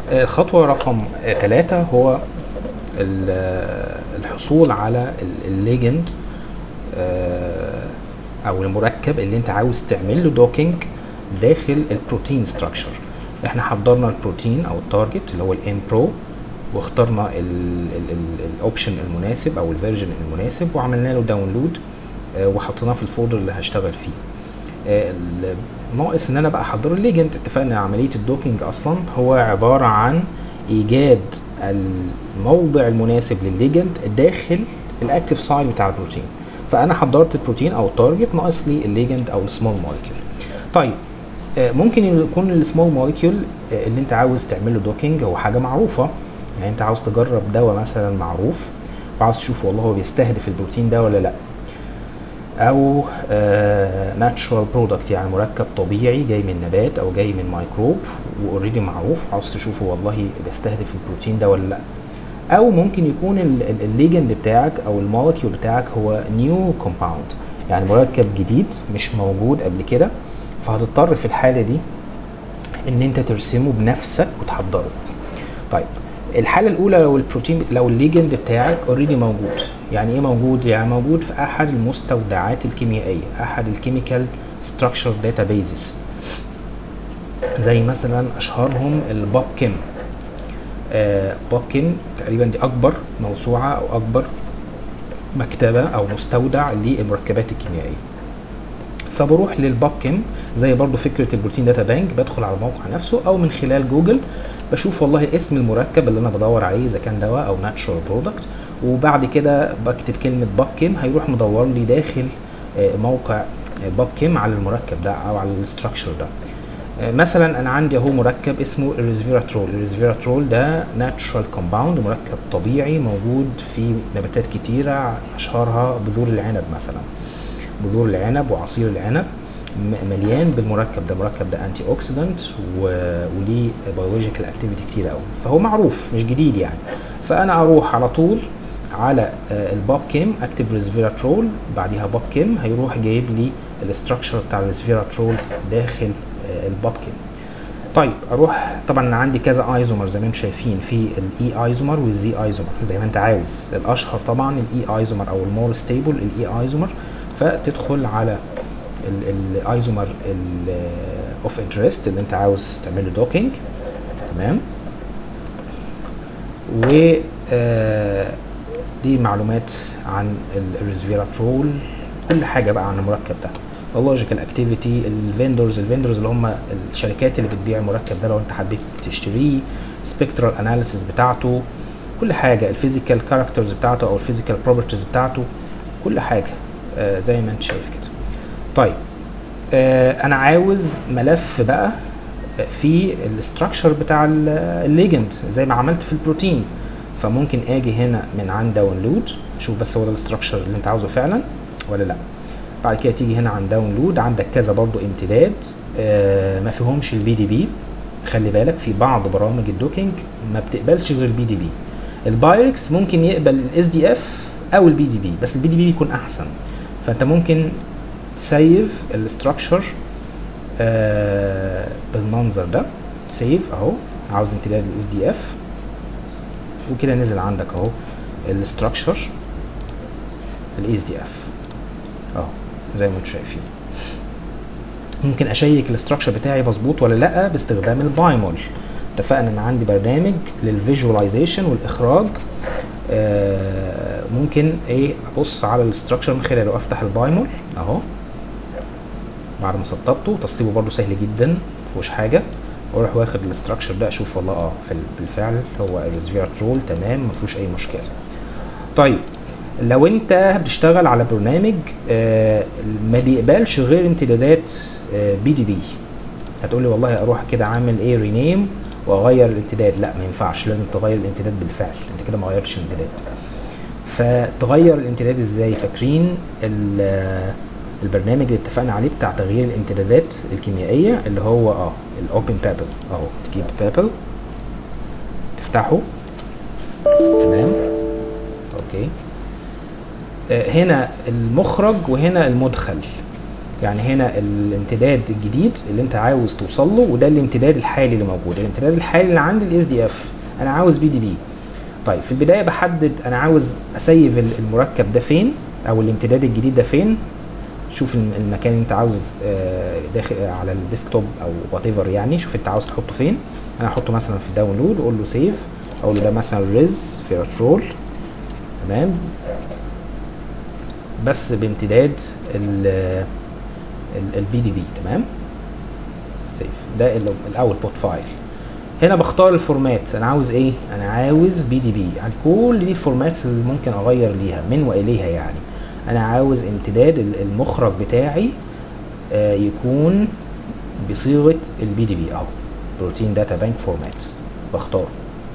الخطوه رقم ثلاثة هو ال- الحصول على ال- الليجند آه، او المركب اللي انت عاوز تعمل له دوكينج داخل البروتين ستراكشر احنا حضرنا البروتين او التارجت اللي هو الام برو واخترنا الاوبشن المناسب او الفيرجن المناسب وعملنا له داونلود آه، وحطيناه في الفولدر اللي هشتغل فيه آه، ال- ناقص ان انا بقى احضر الليجند اتفقنا عمليه الدوكينج اصلا هو عباره عن ايجاد الموضع المناسب للليجند داخل الاكتيف سايت بتاع البروتين فانا حضرت البروتين او التارجت ناقص لي الليجند او السمول مولكيول طيب آه، ممكن يكون السمول مولكيول اللي انت عاوز تعمل له دوكينج هو حاجه معروفه يعني انت عاوز تجرب دواء مثلا معروف وعاوز تشوف والله هو بيستهدف البروتين ده ولا لا او ناتشورال برودكت يعني مركب طبيعي جاي من نبات او جاي من ميكروب واوريدي معروف عاوز تشوفه والله بيستهدف البروتين ده ولا لا او ممكن يكون ال- ال- الليجند بتاعك او المولكيول بتاعك هو نيو كومباوند يعني مركب جديد مش موجود قبل كده فهتضطر في الحاله دي ان انت ترسمه بنفسك وتحضره طيب الحاله الاولى لو البروتين لو الليجند بتاعك اوريدي موجود يعني ايه موجود يعني موجود في احد المستودعات الكيميائيه احد الكيميكال ستراكشر داتابيزز زي مثلا اشهرهم الباب كيم آه باب كيم تقريبا دي اكبر موسوعه او اكبر مكتبه او مستودع للمركبات الكيميائيه فبروح للباب كيم زي برضو فكره البروتين داتا بانك بدخل على الموقع نفسه او من خلال جوجل بشوف والله اسم المركب اللي انا بدور عليه اذا كان دواء او ناتشورال برودكت وبعد كده بكتب كلمه باب كيم هيروح مدور لي داخل آه، موقع باب كيم على المركب ده او على الاستراكشر ده آه، مثلا انا عندي اهو مركب اسمه الريزفيراترول الريزفيراترول ده ناتشورال كومباوند مركب طبيعي موجود في نباتات كتيره اشهرها بذور العنب مثلا بذور العنب وعصير العنب م- مليان بالمركب ده المركب ده انتي اوكسيدنت و- وليه بيولوجيكال اكتيفيتي كتير قوي فهو معروف مش جديد يعني فانا اروح على طول على آه، الباب كيم اكتب ريسفيراترول بعديها باب كيم هيروح جايب لي الاستراكشر بتاع الريسفيراترول داخل آه، الباب كيم طيب اروح طبعا انا عندي كذا ايزومر زي ما انتم شايفين في الاي ايزومر والزي ايزومر زي ما انت عاوز الاشهر طبعا الاي ايزومر او المور ستيبل الاي ايزومر فتدخل على الايزومر اوف انترست اللي انت عاوز تعمل له دوكينج تمام و آه، دي معلومات عن الريسفيراترول كل حاجه بقى عن المركب ده اللوجيكال اكتيفيتي الفيندورز الفيندورز اللي هم الشركات اللي بتبيع المركب ده لو انت حبيت تشتريه سبيكترال اناليسيس بتاعته كل حاجه الفيزيكال كاركترز بتاعته او الفيزيكال بروبرتيز بتاعته كل حاجه آه، زي ما انت شايف كده طيب آه، انا عاوز ملف بقى في الاستراكشر بتاع ال- الليجند زي ما عملت في البروتين فممكن اجي هنا من عند داونلود شوف بس هو ده الاستراكشر اللي انت عاوزه فعلا ولا لا بعد كده تيجي هنا عند داونلود عندك كذا برضو امتداد آه ما فيهمش البي دي بي خلي بالك في بعض برامج الدوكينج ما بتقبلش غير البي دي بي البايركس ممكن يقبل الاس دي اف او البي دي بي بس البي دي بي بيكون احسن فانت ممكن تسيف الاستراكشر آه بالمنظر ده سيف اهو عاوز امتداد الاس دي اف وكده نزل عندك اهو الاستراكشر الاس دي اف اهو زي ما انتم شايفين ممكن اشيك الاستراكشر بتاعي مظبوط ولا لا باستخدام البايمول اتفقنا ان عندي برنامج للفيجواليزيشن والاخراج آه ممكن ايه ابص على الاستراكشر من خلاله افتح البايمول اهو بعد ما سطبته تسطيبه برده سهل جدا مفيهوش حاجه واروح واخد الاستراكشر ده اشوف والله اه في بالفعل هو الريسفيراترول تمام مفيهوش اي مشكله طيب لو انت بتشتغل على برنامج آه ما بيقبلش غير امتدادات آه بي دي بي هتقول لي والله اروح كده عامل ايه رينيم واغير الامتداد لا ما ينفعش لازم تغير الامتداد بالفعل انت كده ما غيرتش الامتداد فتغير الامتداد ازاي فاكرين البرنامج اللي اتفقنا عليه بتاع تغيير الامتدادات الكيميائيه اللي هو اه الاوبن بابل اهو تجيب بابل تفتحه تمام اوكي آه هنا المخرج وهنا المدخل يعني هنا الامتداد الجديد اللي انت عاوز توصل له وده الامتداد الحالي اللي موجود الامتداد الحالي اللي عندي الاس دي اف انا عاوز بي دي بي طيب في البدايه بحدد انا عاوز اسيف ال- المركب ده فين او الامتداد الجديد ده فين شوف الم- المكان اللي انت عاوز آه، داخل على الديسكتوب او وات ايفر يعني شوف انت عاوز تحطه فين انا هحطه مثلا في الداونلود واقول له سيف اقول له ده مثلا ريز في رول تمام بس بامتداد البي دي بي تمام سيف ده الاوتبوت فايل هنا بختار الفورمات انا عاوز ايه انا عاوز بي دي بي يعني كل دي الفورماتس اللي ممكن اغير ليها من واليها يعني انا عاوز امتداد ال- المخرج بتاعي آه، يكون بصيغه البي دي بي اهو بروتين داتا بانك فورمات بختاره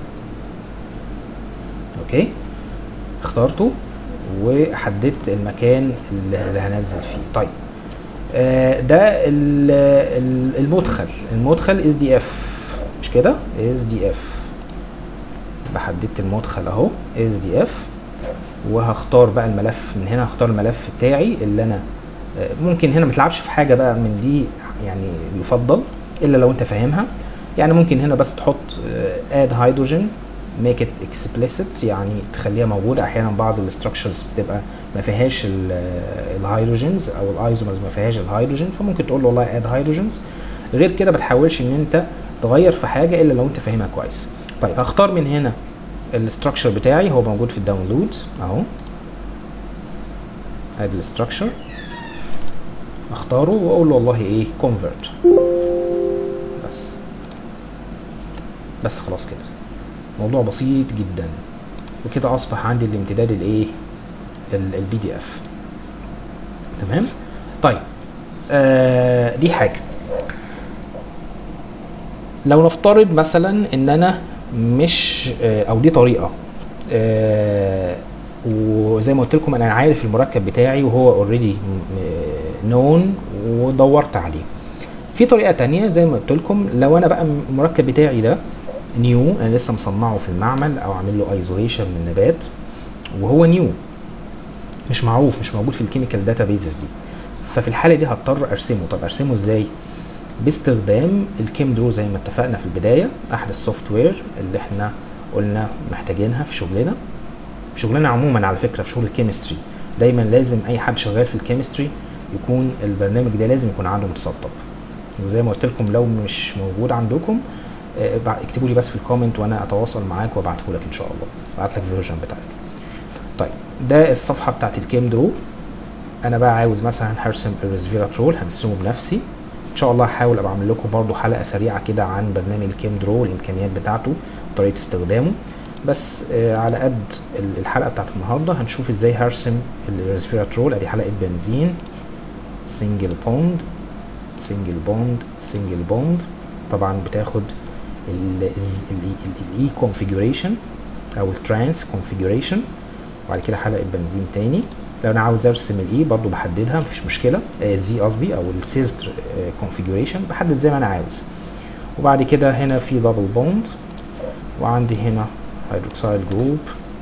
اوكي اخترته وحددت المكان اللي اللي هنزل فيه طيب آه، ده ال- ال- المدخل المدخل اس دي اف مش كده اس دي اف بحددت المدخل اهو اس دي اف وهختار بقى الملف من هنا هختار الملف بتاعي اللي انا آه، ممكن هنا ما تلعبش في حاجه بقى من دي يعني يفضل الا لو انت فاهمها يعني ممكن هنا بس تحط اد هيدروجين ميك ات اكسبليسيت يعني تخليها موجوده احيانا بعض الاستراكشرز بتبقى ما فيهاش الهيدروجينز او الايزومرز ما فيهاش الهيدروجين فممكن تقول له والله اد هيدروجينز غير كده ما تحاولش ان انت تغير في حاجه الا لو انت فاهمها كويس طيب هختار من هنا الاستراكشر بتاعي هو موجود في الداونلود اهو ادي الاستراكشر اختاره واقول له والله ايه كونفرت بس بس خلاص كده موضوع بسيط جدا وكده اصبح عندي الامتداد الايه البي دي اف تمام طيب آه دي حاجه لو نفترض مثلا ان انا مش آه او دي طريقه آه وزي ما قلت لكم انا عارف المركب بتاعي وهو اوريدي نون ودورت عليه في طريقه تانية زي ما قلت لكم لو انا بقى المركب بتاعي ده نيو انا لسه مصنعه في المعمل او عامل له ايزوليشن من نبات وهو نيو مش معروف مش موجود في الكيميكال داتا بيزز دي ففي الحاله دي هضطر ارسمه طب ارسمه ازاي باستخدام الكيم درو زي ما اتفقنا في البدايه احد السوفت وير اللي احنا قلنا محتاجينها في شغلنا في شغلنا عموما على فكره في شغل الكيمستري دايما لازم اي حد شغال في الكيمستري يكون البرنامج ده لازم يكون عنده متسطب وزي ما قلت لكم لو مش موجود عندكم آه، بع- اكتبوا لي بس في الكومنت وانا اتواصل معاك وابعته لك ان شاء الله ابعت لك الفيرجن بتاعك طيب ده الصفحه بتاعت الكيم درو انا بقى عاوز مثلا هرسم الريسفيراترول هرسمه بنفسي ان شاء الله هحاول ابقى اعمل لكم برضو حلقه سريعه كده عن برنامج الكيم درو والامكانيات بتاعته وطريقه استخدامه بس آه على قد ال- الحلقه بتاعت النهارده هنشوف ازاي هرسم الريسفيراترول ادي حلقه بنزين سنجل بوند سنجل بوند سنجل بوند طبعا بتاخد الاي كونفيجريشن او الترانس كونفيجريشن وبعد كده حلقه بنزين تاني لو انا عاوز ارسم الاي برضو بحددها مفيش مشكله زي قصدي او السيزد كونفيجريشن بحدد زي ما انا عاوز وبعد كده هنا في دبل بوند وعندي هنا هيدروكسيد جروب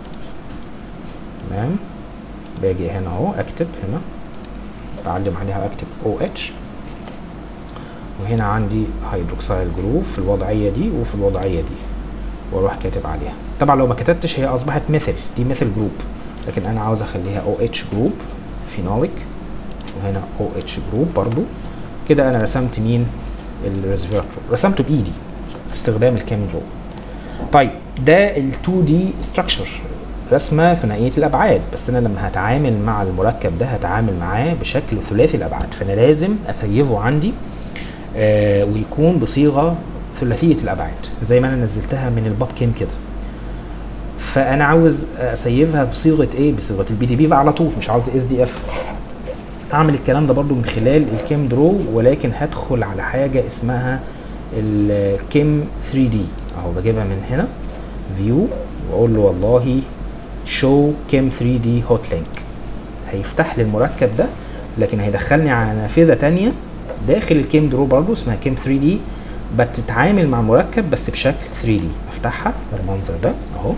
تمام باجي هنا اهو اكتب هنا بعلم عليها اكتب او اتش وهنا عندي هيدروكسيل جروب في الوضعيه دي وفي الوضعيه دي واروح كاتب عليها طبعا لو ما كتبتش هي اصبحت مثل دي مثل جروب لكن انا عاوز اخليها او اتش جروب فينوليك وهنا او اتش جروب برضو كده انا رسمت مين الريسفيرتور رسمته بايدي باستخدام الكام درو طيب ده ال 2 دي ستراكشر رسمه ثنائيه الابعاد بس انا لما هتعامل مع المركب ده هتعامل معاه بشكل ثلاثي الابعاد فانا لازم اسيفه عندي آه ويكون بصيغه ثلاثيه الابعاد زي ما انا نزلتها من الباب كيم كده فانا عاوز اسيفها بصيغه ايه بصيغه البي دي بي بقى على طول مش عاوز اس دي اف اعمل الكلام ده برضو من خلال الكيم درو ولكن هدخل على حاجه اسمها الكيم 3 دي اهو بجيبها من هنا فيو واقول له والله شو كيم 3 دي هوت لينك هيفتح لي المركب ده لكن هيدخلني على نافذه تانية داخل الكيم درو برضو اسمها كيم 3 دي بتتعامل مع مركب بس بشكل 3 دي افتحها بالمنظر ده اهو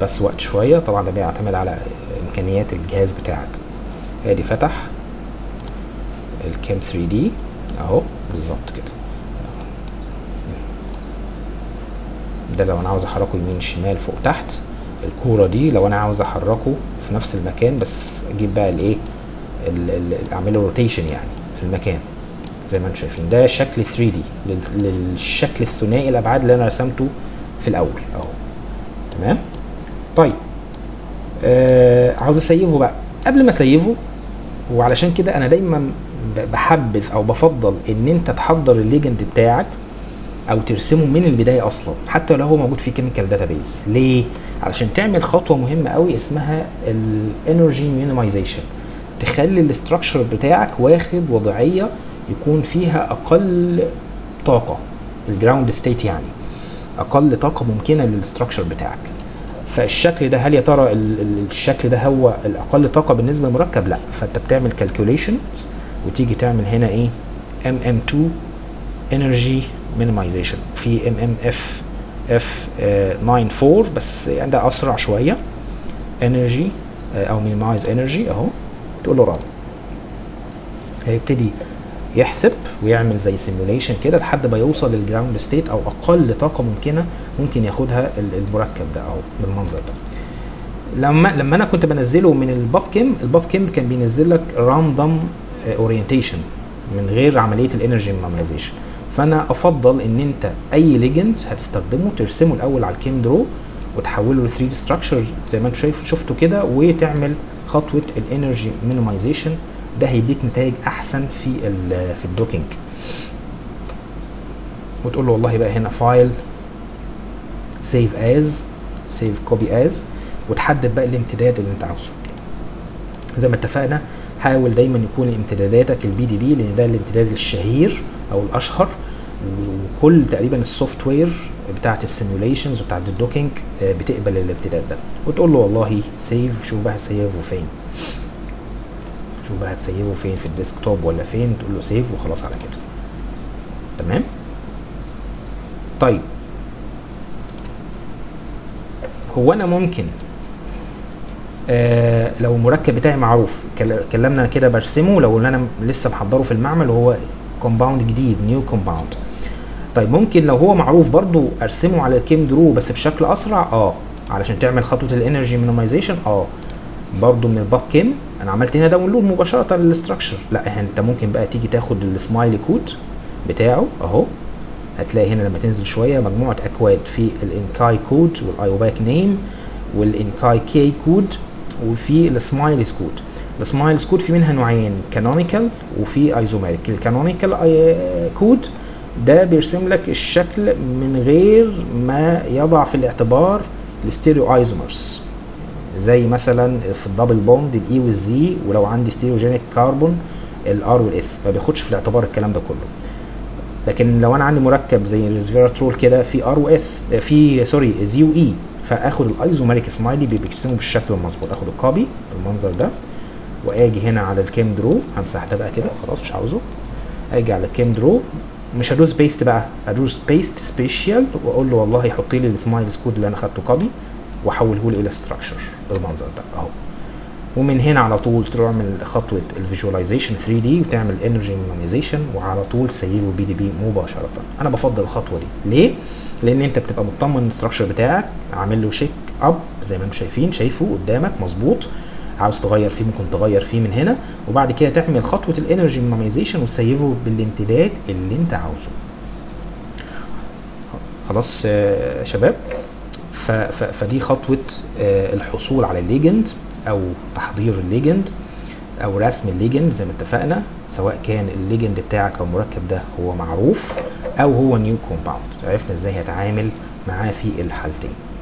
بس وقت شويه طبعا ده بيعتمد على امكانيات الجهاز بتاعك ادي فتح الكام 3 دي اهو بالظبط كده ده لو انا عاوز احركه يمين شمال فوق تحت الكوره دي لو انا عاوز احركه في نفس المكان بس اجيب بقى الايه ال- ال- اعمله روتيشن يعني في المكان زي ما انتم شايفين ده شكل 3 دي للشكل الثنائي الابعاد اللي انا رسمته في الاول اهو تمام طيب آه عاوز اسيفه بقى قبل ما اسيفه وعلشان كده انا دايما ب- بحبذ او بفضل ان انت تحضر الليجند بتاعك او ترسمه من البدايه اصلا حتى لو هو موجود في كيميكال داتابيز ليه علشان تعمل خطوه مهمه قوي اسمها الانرجي مينيمايزيشن تخلي الاستراكشر بتاعك واخد وضعيه يكون فيها اقل طاقه الجراوند ستيت يعني اقل طاقه ممكنه للاستراكشر بتاعك فالشكل ده هل يا ترى ال- ال- الشكل ده هو الاقل طاقه بالنسبه للمركب لا فانت بتعمل كالكوليشن وتيجي تعمل هنا ايه ام ام 2 انرجي مينيمايزيشن في ام ام اف اف 94 بس يعني ده اسرع شويه انرجي او مينيمايز انرجي اهو تقول له رن هيبتدي يحسب ويعمل زي سيموليشن كده لحد ما يوصل للجراوند ستيت او اقل طاقه ممكنه ممكن ياخدها ال- المركب ده اهو بالمنظر ده لما لما انا كنت بنزله من الباب كيم الباب كيم كان بينزل لك راندوم اورينتيشن من غير عمليه الانرجي مينيمايزيشن فانا افضل ان انت اي ليجند هتستخدمه ترسمه الاول على الكيم درو وتحوله ل 3 دي ستراكشر زي ما انت شايف شفته كده وتعمل خطوه الانرجي مينيمايزيشن ده هيديك نتائج احسن في ال في الدوكينج وتقول له والله بقى هنا فايل سيف از سيف كوبي از وتحدد بقى الامتداد اللي انت عاوزه زي ما اتفقنا حاول دايما يكون امتداداتك البي دي بي لان ده الامتداد الشهير او الاشهر وكل تقريبا السوفت وير بتاعت السيموليشنز وبتاعت الدوكينج آه، بتقبل الامتداد ده وتقول له والله سيف شوف بقى هتسيفه فين شوف بقى هتسيفه فين في الديسكتوب ولا فين تقول له سيف وخلاص على كده تمام طيب هو انا ممكن آه لو المركب بتاعي معروف كل- كلامنا أنا كده برسمه لو اللي انا لسه محضره في المعمل وهو كومباوند جديد نيو كومباوند طيب ممكن لو هو معروف برضو ارسمه على الكيم درو بس بشكل اسرع اه علشان تعمل خطوه الانرجي مينيمايزيشن اه برضو من الباب كيم انا عملت هنا داونلود مباشره للاستراكشر لا انت ممكن بقى تيجي تاخد السمايلي كود بتاعه اهو هتلاقي هنا لما تنزل شويه مجموعه اكواد في الانكاي كود والايوباك نيم والانكاي كي كود وفي السمايلز كود السمايلز كود في منها نوعين كانونيكال وفي ايزوميريك الكانونيكال كود ده بيرسم لك الشكل من غير ما يضع في الاعتبار الستيريو ايزومرز زي مثلا في الدبل بوند الاي والزي ولو عندي ستيريوجينيك كاربون الار والاس ما بياخدش في الاعتبار الكلام ده كله لكن لو انا عندي مركب زي الريسفيراترول كده في ار واس في سوري زي واي فاخد الايزوميريك سمايلي بيرسمه بالشكل المظبوط اخد الكوبي بالمنظر ده واجي هنا على الكيم درو همسح ده بقى كده خلاص مش عاوزه اجي على الكيم درو مش هدوس بيست بقى هدوس بيست سبيشال واقول له والله حط لي السمايل كود اللي انا خدته كوبي واحوله لي الى ستراكشر بالمنظر ده اهو ومن هنا على طول تعمل خطوه الفيجواليزيشن 3 دي وتعمل انرجي مينيمايزيشن وعلى طول سيفه بي دي بي مباشره انا بفضل الخطوه دي ليه لان انت بتبقى مطمن الاستراكشر بتاعك عامل له شيك اب زي ما انتم شايفين شايفه قدامك مظبوط عاوز تغير فيه ممكن تغير فيه من هنا وبعد كده تعمل خطوه الانرجي مينيمايزيشن وتسيفه بالامتداد اللي انت عاوزه خلاص آه، يا شباب ف- ف- فدي خطوه آه، الحصول على الليجند او تحضير الليجند او رسم الليجند زي ما اتفقنا سواء كان الليجند بتاعك او المركب ده هو معروف او هو نيو كومباوند عرفنا ازاي هتعامل معاه في الحالتين